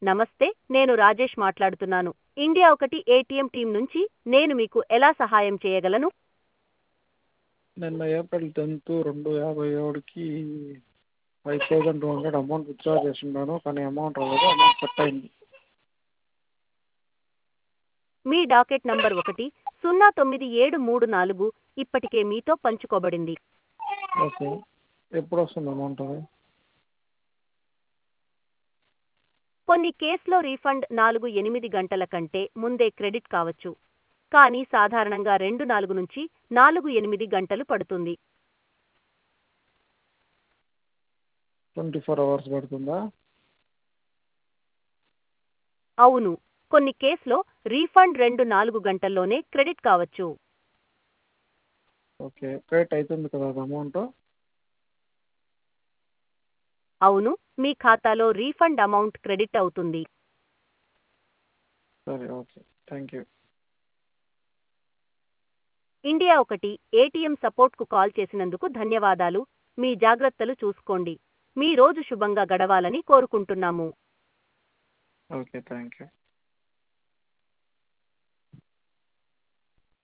నమస్తే నేను రాజేష్ మాట్లాడుతున్నాను ఇండియా ఒకటి ఏటీఎం టీం నుంచి నేను మీకు ఎలా సహాయం చేయగలను నిన్న ఏప్రిల్ టెన్త్ రెండు యాభై ఏడుకి five thousand two hundred amount withdraw చేసినాను కానీ అమౌంట్ రాలేదు అమౌంట్ కట్ అయింది మీ డాకెట్ నంబర్ ఒకటి సున్నా తొమ్మిది ఏడు మూడు నాలుగు ఇప్పటికే మీతో పంచుకోబడింది ఓకే ఎప్పుడు వస్తుంది అమౌంట్ అది కొన్ని కేసులో రీఫండ్ నాలుగు ఎనిమిది గంటల కంటే ముందే క్రెడిట్ కావచ్చు కానీ సాధారణంగా రెండు నాలుగు నుంచి నాలుగు ఎనిమిది గంటలు పడుతుంది ట్వంటీ ఫోర్ అవర్స్ పడుతుందా అవును కొన్ని కేసులో రీఫండ్ రెండు నాలుగు గంటల్లోనే క్రెడిట్ కావచ్చు ఓకే క్రెడిట్ అవుతుంది కదా అది అమౌంట్ అవును మీ ఖాతాలో రీఫండ్ అమౌంట్ క్రెడిట్ అవుతుంది సరే ఓకే థ్యాంక్ యూ ఇండియా ఒకటి ఏటీఎం సపోర్ట్కు కాల్ చేసినందుకు ధన్యవాదాలు మీ జాగ్రత్తలు చూసుకోండి మీ రోజు శుభంగా గడవాలని కోరుకుంటున్నాము ఓకే థ్యాంక్ యూ